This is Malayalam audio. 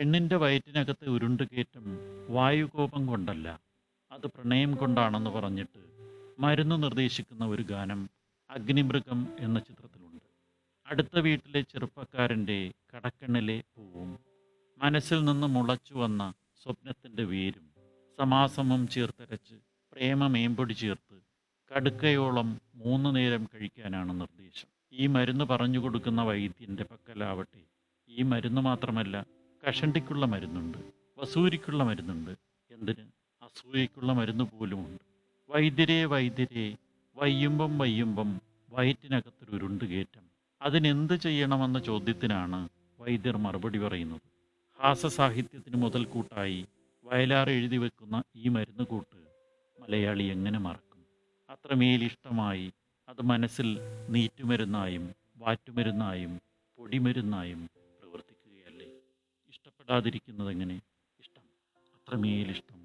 പെണ്ണിൻ്റെ വയറ്റിനകത്തെ ഉരുണ്ടുകയറ്റം വായുകോപം കൊണ്ടല്ല അത് പ്രണയം കൊണ്ടാണെന്ന് പറഞ്ഞിട്ട് മരുന്ന് നിർദ്ദേശിക്കുന്ന ഒരു ഗാനം അഗ്നിമൃഗം എന്ന ചിത്രത്തിലുണ്ട് അടുത്ത വീട്ടിലെ ചെറുപ്പക്കാരൻ്റെ കടക്കണ്ണിലെ പൂവും മനസ്സിൽ നിന്ന് മുളച്ചു വന്ന സ്വപ്നത്തിൻ്റെ വേരും സമാസമം ചേർത്തരച്ച് പ്രേമമേമ്പൊടി ചേർത്ത് കടുക്കയോളം മൂന്ന് നേരം കഴിക്കാനാണ് നിർദ്ദേശം ഈ മരുന്ന് പറഞ്ഞു കൊടുക്കുന്ന വൈദ്യൻ്റെ പക്കലാവട്ടെ ഈ മരുന്ന് മാത്രമല്ല കഷണ്ടിക്കുള്ള മരുന്നുണ്ട് വസൂരിക്കുള്ള മരുന്നുണ്ട് എന്തിന് അസൂയയ്ക്കുള്ള മരുന്ന് പോലുമുണ്ട് വൈദ്യരെ വൈദ്യരെ വയ്യുമ്പം വയ്യുമ്പം വയറ്റിനകത്തൊരു ഉരുണ്ടുകയറ്റം അതിനെന്ത് ചെയ്യണമെന്ന ചോദ്യത്തിനാണ് വൈദ്യർ മറുപടി പറയുന്നത് ഹാസസാഹിത്യത്തിന് മുതൽക്കൂട്ടായി വയലാർ എഴുതി വെക്കുന്ന ഈ മരുന്ന് കൂട്ട് മലയാളി എങ്ങനെ മറക്കും അത്രമേൽ ഇഷ്ടമായി അത് മനസ്സിൽ നീറ്റുമരുന്നായും വാറ്റുമരുന്നായും പൊടിമരുന്നായും പ്രവർത്തിക്കുകയല്ലേ ഇഷ്ടപ്പെടാതിരിക്കുന്നത് എങ്ങനെ ഇഷ്ടം അത്രമേൽ ഇഷ്ടം